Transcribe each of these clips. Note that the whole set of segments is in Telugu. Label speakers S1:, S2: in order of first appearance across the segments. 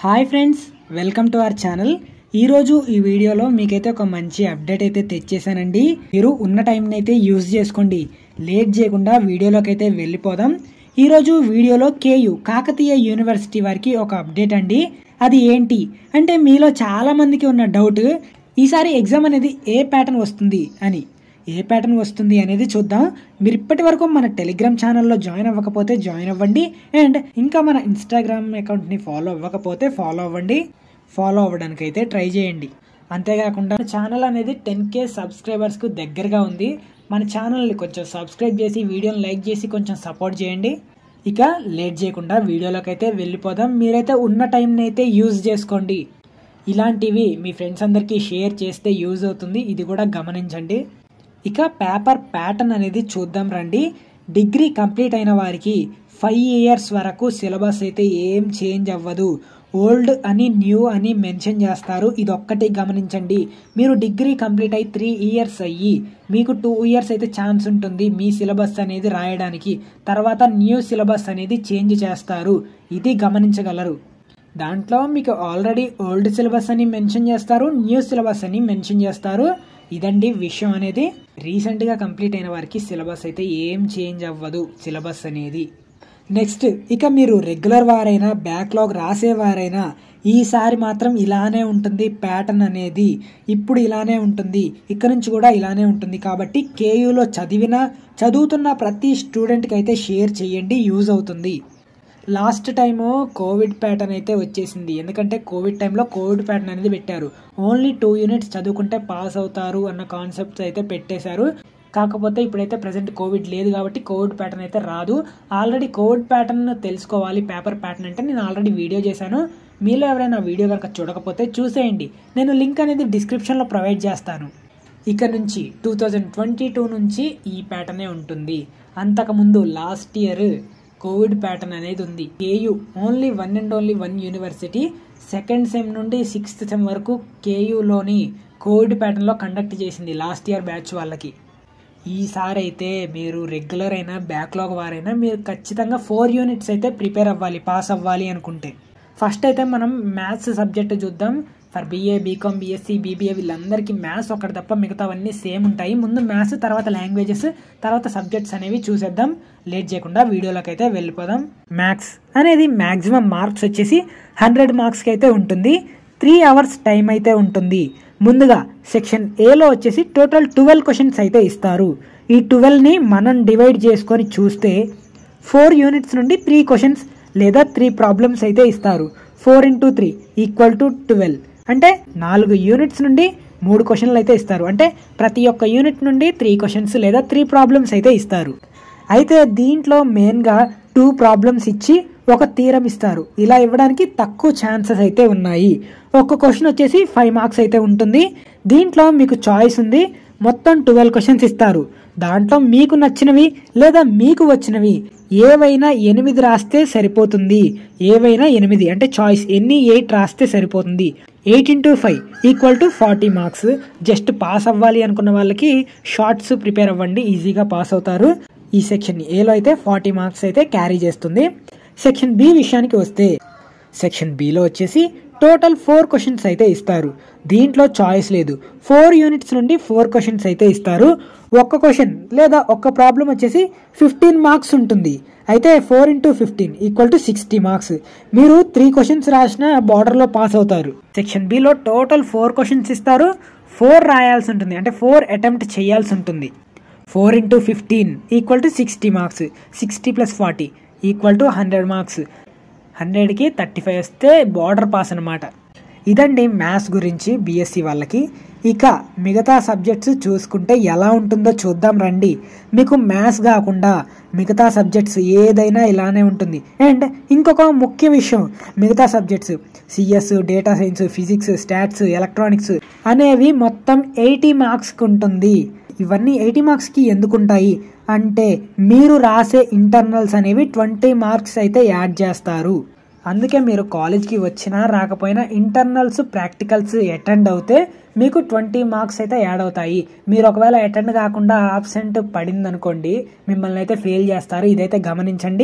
S1: hi friends welcome to our channel ఈరోజు ఈ వీడియోలో మీకైతే ఒక మంచి అప్డేట్ అయితే తెచ్చేసానండి మీరు ఉన్న టైంని అయితే యూజ్ చేసుకోండి లేట్ చేయకుండా వీడియోలోకి అయితే వెళ్ళిపోదాం ఈరోజు వీడియోలో కేయు కాకతీయ యూనివర్సిటీ వారికి ఒక అప్డేట్ అండి అది ఏంటి అంటే మీలో చాలా మందికి ఉన్న డౌట్ ఈసారి ఎగ్జామ్ అనేది ఏ ప్యాటర్న్ వస్తుంది అని ఏ ప్యాటర్న్ వస్తుంది అనేది చూద్దాం మీరు ఇప్పటి వరకు మన టెలిగ్రామ్ ఛానల్లో జాయిన్ అవ్వకపోతే జాయిన్ అవ్వండి అండ్ ఇంకా మన ఇన్స్టాగ్రామ్ అకౌంట్ని ఫాలో అవ్వకపోతే ఫాలో అవ్వండి ఫాలో అవ్వడానికి అయితే ట్రై చేయండి అంతేకాకుండా ఛానల్ అనేది టెన్ కే సబ్స్క్రైబర్స్కు దగ్గరగా ఉంది మన ఛానల్ని కొంచెం సబ్స్క్రైబ్ చేసి వీడియోని లైక్ చేసి కొంచెం సపోర్ట్ చేయండి ఇక లేట్ చేయకుండా వీడియోలోకి అయితే వెళ్ళిపోదాం మీరైతే ఉన్న టైంని అయితే యూజ్ చేసుకోండి ఇలాంటివి మీ ఫ్రెండ్స్ అందరికీ షేర్ చేస్తే యూజ్ అవుతుంది ఇది కూడా గమనించండి ఇక పేపర్ ప్యాటర్న్ అనేది చూద్దాం రండి డిగ్రీ కంప్లీట్ అయిన వారికి ఫైవ్ ఇయర్స్ వరకు సిలబస్ అయితే ఏం చేంజ్ అవ్వదు ఓల్డ్ అని న్యూ అని మెన్షన్ చేస్తారు ఇది ఒక్కటి గమనించండి మీరు డిగ్రీ కంప్లీట్ అయ్యి త్రీ ఇయర్స్ అయ్యి మీకు టూ ఇయర్స్ అయితే ఛాన్స్ ఉంటుంది మీ సిలబస్ అనేది రాయడానికి తర్వాత న్యూ సిలబస్ అనేది చేంజ్ చేస్తారు ఇది గమనించగలరు దాంట్లో మీకు ఆల్రెడీ ఓల్డ్ సిలబస్ అని మెన్షన్ చేస్తారు న్యూ సిలబస్ అని మెన్షన్ చేస్తారు ఇదండి విషయం అనేది రీసెంట్గా కంప్లీట్ అయిన వారికి సిలబస్ అయితే ఏం చేంజ్ అవ్వదు సిలబస్ అనేది నెక్స్ట్ ఇక మీరు రెగ్యులర్ వారైనా బ్యాక్లాగ్ రాసేవారైనా ఈసారి మాత్రం ఇలానే ఉంటుంది ప్యాటర్న్ అనేది ఇప్పుడు ఇలానే ఉంటుంది ఇక్కడ నుంచి కూడా ఇలానే ఉంటుంది కాబట్టి కేయూలో చదివిన చదువుతున్న ప్రతి స్టూడెంట్కి అయితే షేర్ చేయండి యూజ్ అవుతుంది లాస్ట్ టైము కోవిడ్ ప్యాటర్న్ అయితే వచ్చేసింది ఎందుకంటే కోవిడ్ టైంలో కోవిడ్ ప్యాటర్న్ అనేది పెట్టారు ఓన్లీ టూ యూనిట్స్ చదువుకుంటే పాస్ అవుతారు అన్న కాన్సెప్ట్స్ అయితే పెట్టేశారు కాకపోతే ఇప్పుడైతే ప్రజెంట్ కోవిడ్ లేదు కాబట్టి కోవిడ్ ప్యాటర్న్ అయితే రాదు ఆల్రెడీ కోవిడ్ ప్యాటర్న్ తెలుసుకోవాలి పేపర్ ప్యాటర్న్ అంటే నేను ఆల్రెడీ వీడియో చేశాను మీలో ఎవరైనా వీడియో కనుక చూడకపోతే చూసేయండి నేను లింక్ అనేది డిస్క్రిప్షన్లో ప్రొవైడ్ చేస్తాను ఇక నుంచి టూ థౌజండ్ ట్వంటీ టూ నుంచి ఈ ప్యాటర్నే ఉంటుంది అంతకుముందు లాస్ట్ ఇయర్ కోవిడ్ ప్యాటర్న్ అనేది ఉంది KU only one and only one university second sem నుండి సిక్స్త్ సెమ్ వరకు కేయులోని కోవిడ్ ప్యాటర్న్లో కండక్ట్ చేసింది లాస్ట్ ఇయర్ బ్యాచ్ వాళ్ళకి ఈసారి అయితే మీరు రెగ్యులర్ అయినా బ్యాక్లాగ్ వారైనా మీరు ఖచ్చితంగా ఫోర్ యూనిట్స్ అయితే ప్రిపేర్ అవ్వాలి పాస్ అవ్వాలి అనుకుంటే ఫస్ట్ అయితే మనం మ్యాథ్స్ సబ్జెక్ట్ చూద్దాం for BA BCom BSc BBA వీళ్ళందరికీ మ్యాథ్స్ ఒకటి తప్ప మిగతావన్నీ సేమ్ ఉంటాయి ముందు మ్యాథ్స్ తర్వాత లాంగ్వేజెస్ తర్వాత సబ్జెక్ట్స్ అనేవి చూసేద్దాం లేట్ చేయకుండా వీడియోలోకి అయితే వెళ్ళిపోదాం మ్యాథ్స్ అనేది మ్యాక్సిమం మార్క్స్ వచ్చేసి హండ్రెడ్ మార్క్స్కి అయితే ఉంటుంది త్రీ అవర్స్ టైం అయితే ఉంటుంది ముందుగా సెక్షన్ ఏలో వచ్చేసి టోటల్ ట్వెల్వ్ క్వశ్చన్స్ అయితే ఇస్తారు ఈ ట్వెల్వ్ని మనం డివైడ్ చేసుకొని చూస్తే ఫోర్ యూనిట్స్ నుండి త్రీ క్వశ్చన్స్ లేదా త్రీ ప్రాబ్లమ్స్ అయితే ఇస్తారు four into three equal to twelve అంటే నాలుగు యూనిట్స్ నుండి మూడు క్వశ్చన్లు అయితే ఇస్తారు అంటే ప్రతి ఒక్క యూనిట్ నుండి త్రీ క్వశ్చన్స్ లేదా త్రీ ప్రాబ్లమ్స్ అయితే ఇస్తారు అయితే దీంట్లో మెయిన్గా టూ ప్రాబ్లమ్స్ ఇచ్చి ఒక తీరం ఇస్తారు ఇలా ఇవ్వడానికి తక్కువ ఛాన్సెస్ అయితే ఉన్నాయి ఒక్క క్వశ్చన్ వచ్చేసి ఫైవ్ మార్క్స్ అయితే ఉంటుంది దీంట్లో మీకు చాయిస్ ఉంది మొత్తం ట్వెల్వ్ క్వశ్చన్స్ ఇస్తారు దాంట్లో మీకు నచ్చినవి లేదా మీకు వచ్చినవి ఏవైనా ఎనిమిది రాస్తే సరిపోతుంది ఏవైనా ఎనిమిది అంటే చాయిస్ ఎన్ని ఎయిట్ రాస్తే సరిపోతుంది eight into five equal to forty marks just pass అవ్వాలి అనుకున్న వాళ్ళకి షార్ట్స్ ప్రిపేర్ అవ్వండి ఈజీగా పాస్ అవుతారు ఈ సెక్షన్ ఏలో అయితే ఫార్టీ మార్క్స్ అయితే క్యారీ చేస్తుంది సెక్షన్ బి విషయానికి వస్తే సెక్షన్ బిలో వచ్చేసి టోటల్ ఫోర్ క్వశ్చన్స్ అయితే ఇస్తారు దీంట్లో చాయిస్ లేదు ఫోర్ యూనిట్స్ నుండి ఫోర్ క్వశ్చన్స్ అయితే ఇస్తారు ఒక్క క్వశ్చన్ లేదా ఒక్క ప్రాబ్లం వచ్చేసి ఫిఫ్టీన్ మార్క్స్ ఉంటుంది అయితే four into fifteen equal to sixty marks మీరు త్రీ క్వశ్చన్స్ రాసిన బార్డర్లో పాస్ అవుతారు సెక్షన్ బిలో టోటల్ ఫోర్ క్వశ్చన్స్ ఇస్తారు ఫోర్ రాయాల్సి ఉంటుంది అంటే ఫోర్ అటెంప్ట్ చేయాల్సి ఉంటుంది four into fifteen equal to sixty marks sixty plus forty equal to hundred marks హండ్రెడ్కి థర్టీ ఫైవ్ వస్తే బార్డర్ పాస్ అనమాట ఇదండి మ్యాథ్స్ గురించి బీఎస్సీ వాళ్ళకి ఇక మిగతా సబ్జెక్ట్స్ చూసుకుంటే ఎలా ఉంటుందో చూద్దాం రండి మీకు మ్యాథ్స్ కాకుండా మిగతా సబ్జెక్ట్స్ ఏదైనా ఇలానే ఉంటుంది అండ్ ఇంకొక ముఖ్య విషయం మిగతా subjects CS data science physics stats electronics అనేవి మొత్తం ఎయిటీ మార్క్స్కి ఉంటుంది ఇవన్నీ ఎయిటీ మార్క్స్కి ఎందుకుంటాయి అంటే మీరు రాసే ఇంటర్నల్స్ అనేవి ట్వంటీ మార్క్స్ అయితే యాడ్ చేస్తారు అందుకే మీరు కాలేజ్కి వచ్చినా రాకపోయినా ఇంటర్నల్స్ ప్రాక్టికల్స్ అటెండ్ అవుతే మీకు ట్వంటీ మార్క్స్ అయితే యాడ్ అవుతాయి మీరు ఒకవేళ అటెండ్ కాకుండా ఆబ్సెంట్ పడింది అనుకోండి మిమ్మల్ని అయితే ఫెయిల్ చేస్తారు ఇదైతే గమనించండి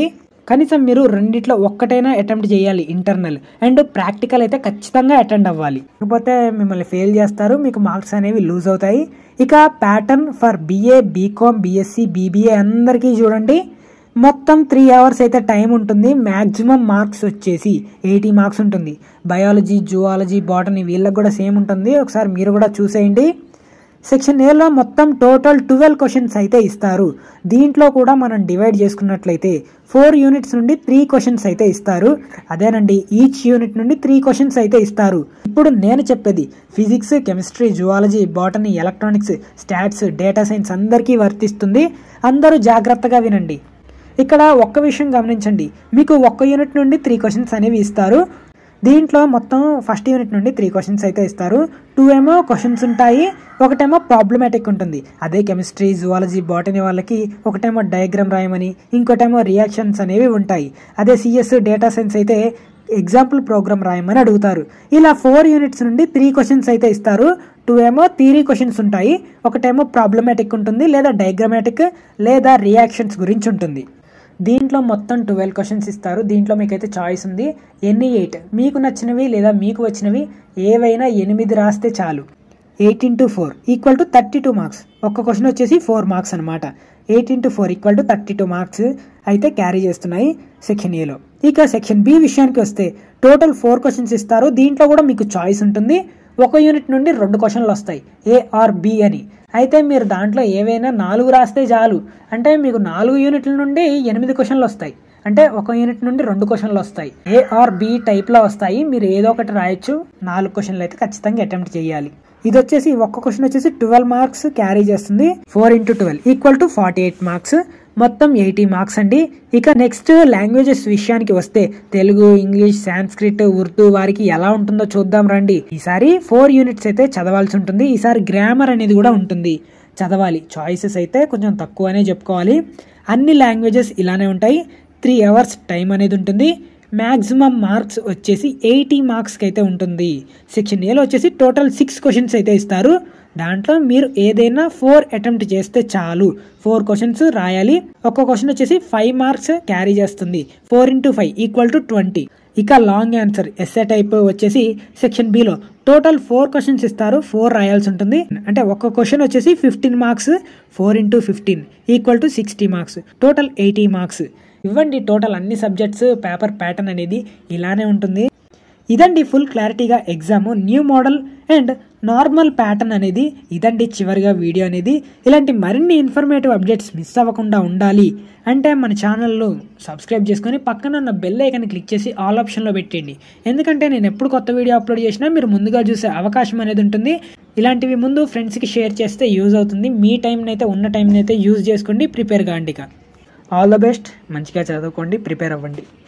S1: కనీసం మీరు రెండిట్లో ఒక్కటైనా అటెంప్ట్ చేయాలి ఇంటర్నల్ అండ్ ప్రాక్టికల్ అయితే ఖచ్చితంగా అటెండ్ అవ్వాలి లేకపోతే మిమ్మల్ని ఫెయిల్ చేస్తారు మీకు మార్క్స్ అనేవి లూజ్ అవుతాయి ఇక pattern for BA BCom BSc BBA అందరికీ చూడండి మొత్తం త్రీ అవర్స్ అయితే టైం ఉంటుంది మ్యాక్సిమం మార్క్స్ వచ్చేసి ఎయిటీ మార్క్స్ ఉంటుంది బయాలజీ జువాలజీ బాటనీ వీళ్ళకి కూడా సేమ్ ఉంటుంది ఒకసారి మీరు కూడా చూసేయండి సెక్షన్ ఏలో మొత్తం టోటల్ ట్వెల్వ్ క్వశ్చన్స్ అయితే ఇస్తారు దీంట్లో కూడా మనం డివైడ్ చేసుకున్నట్లయితే ఫోర్ యూనిట్స్ నుండి త్రీ క్వశ్చన్స్ అయితే ఇస్తారు అదేనండి ఈచ్ యూనిట్ నుండి త్రీ క్వశ్చన్స్ అయితే ఇస్తారు ఇప్పుడు నేను చెప్పేది physics chemistry zoology botany electronics stats data science అందరికీ వర్తిస్తుంది అందరూ జాగ్రత్తగా వినండి ఇక్కడ ఒక్క విషయం గమనించండి మీకు ఒక్క యూనిట్ నుండి త్రీ క్వశ్చన్స్ అనేవి ఇస్తారు దీంట్లో మొత్తం ఫస్ట్ యూనిట్ నుండి త్రీ క్వశ్చన్స్ అయితే ఇస్తారు టూ ఏమో క్వశ్చన్స్ ఉంటాయి ఒకటేమో ప్రాబ్లమాటిక్ ఉంటుంది అదే కెమిస్ట్రీ జువాలజీ బాటనీ వాళ్ళకి ఒకటేమో డయాగ్రామ్ రాయమని ఇంకోటేమో రియాక్షన్స్ అనేవి ఉంటాయి అదే సిఎస్ డేటా సైన్స్ అయితే ఎగ్జాంపుల్ ప్రోగ్రామ్ రాయమని అడుగుతారు ఇలా ఫోర్ యూనిట్స్ నుండి త్రీ క్వశ్చన్స్ అయితే ఇస్తారు టూ ఏమో థియరీ క్వశ్చన్స్ ఉంటాయి ఒకటేమో ప్రాబ్లమాటిక్ ఉంటుంది లేదా డయాగ్రామాటిక్ లేదా రియాక్షన్స్ గురించి ఉంటుంది దీంట్లో మొత్తం ట్వెల్వ్ క్వశ్చన్స్ ఇస్తారు దీంట్లో మీకైతే చాయిస్ ఉంది ఎన్ని ఎయిట్ మీకు నచ్చినవి లేదా మీకు వచ్చినవి ఏవైనా ఎనిమిది రాస్తే చాలు eight into four equal to thirty two marks ఒక్క క్వశ్చన్ వచ్చేసి ఫోర్ మార్క్స్ అనమాట eight into four equal to thirty two marks అయితే క్యారీ చేస్తున్నాయి సెక్షన్ ఏలో ఇక సెక్షన్ బి విషయానికి వస్తే టోటల్ ఫోర్ క్వశ్చన్స్ ఇస్తారు దీంట్లో కూడా మీకు చాయిస్ ఉంటుంది ఒక యూనిట్ నుండి రెండు క్వశ్చన్లు వస్తాయి ఏ ఆర్ బి అని అయితే మీరు దాంట్లో ఏవైనా నాలుగు రాస్తే చాలు అంటే మీకు నాలుగు యూనిట్ల నుండి ఎనిమిది క్వశ్చన్లు వస్తాయి అంటే ఒక యూనిట్ నుండి రెండు క్వశ్చన్లు వస్తాయి ఏ ఆర్ బి టైప్లో వస్తాయి మీరు ఏదో ఒకటి రాయొచ్చు నాలుగు క్వశ్చన్లు అయితే ఖచ్చితంగా అటెంప్ట్ చేయాలి ఇది వచ్చేసి ఒక్క క్వశ్చన్ వచ్చేసి ట్వెల్వ్ మార్క్స్ క్యారీ చేస్తుంది four into twelve equal to forty eight marks మొత్తం ఎయిటీ మార్క్స్ అండి ఇక నెక్స్ట్ లాంగ్వేజెస్ విషయానికి వస్తే తెలుగు ఇంగ్లీష్ సాంస్క్రిట్ ఉర్దూ వారికి ఎలా ఉంటుందో చూద్దాం రండి ఈసారి ఫోర్ యూనిట్స్ అయితే చదవాల్సి ఉంటుంది ఈసారి గ్రామర్ అనేది కూడా ఉంటుంది చదవాలి చాయిసెస్ అయితే కొంచెం తక్కువనే చెప్పుకోవాలి అన్ని లాంగ్వేజెస్ ఇలానే ఉంటాయి త్రీ అవర్స్ టైం అనేది ఉంటుంది మ్యాక్సిమం మార్క్స్ వచ్చేసి ఎయిటీ మార్క్స్కి అయితే ఉంటుంది సెక్షన్ ఏలో వచ్చేసి టోటల్ సిక్స్ క్వశ్చన్స్ అయితే ఇస్తారు దాంట్లో మీరు ఏదైనా ఫోర్ అటెంప్ట్ చేస్తే చాలు ఫోర్ క్వశ్చన్స్ రాయాలి ఒక్క క్వశ్చన్ వచ్చేసి ఫైవ్ మార్క్స్ క్యారీ చేస్తుంది four into five equal to twenty ఇక లాంగ్ ఆన్సర్ ఎస్ఏ టైప్ వచ్చేసి సెక్షన్ బిలో టోటల్ ఫోర్ క్వశ్చన్స్ ఇస్తారు ఫోర్ రాయాల్సి ఉంటుంది అంటే ఒక్క క్వశ్చన్ వచ్చేసి fifteen marks four into fifteen equal to sixty marks total eighty marks ఇవ్వండి టోటల్ అన్ని సబ్జెక్ట్స్ పేపర్ ప్యాటర్న్ అనేది ఇలానే ఉంటుంది ఇదండి ఫుల్ క్లారిటీగా exam new model and normal pattern అనేది ఇదండి చివరిగా వీడియో అనేది ఇలాంటి మరిన్ని ఇన్ఫర్మేటివ్ అప్డేట్స్ మిస్ అవ్వకుండా ఉండాలి అంటే మన ఛానల్లో సబ్స్క్రైబ్ చేసుకొని పక్కన ఉన్న బెల్ ఐకన్ క్లిక్ చేసి ఆల్ ఆప్షన్లో పెట్టండి ఎందుకంటే నేను ఎప్పుడు కొత్త వీడియో అప్లోడ్ చేసినా మీరు ముందుగా చూసే అవకాశం అనేది ఉంటుంది ఇలాంటివి ముందు ఫ్రెండ్స్కి షేర్ చేస్తే యూజ్ అవుతుంది మీ టైంని అయితే ఉన్న టైంని అయితే యూజ్ చేసుకోండి ప్రిపేర్ కాండి ఇక ఆల్ ద బెస్ట్ మంచిగా చదువుకోండి ప్రిపేర్ అవ్వండి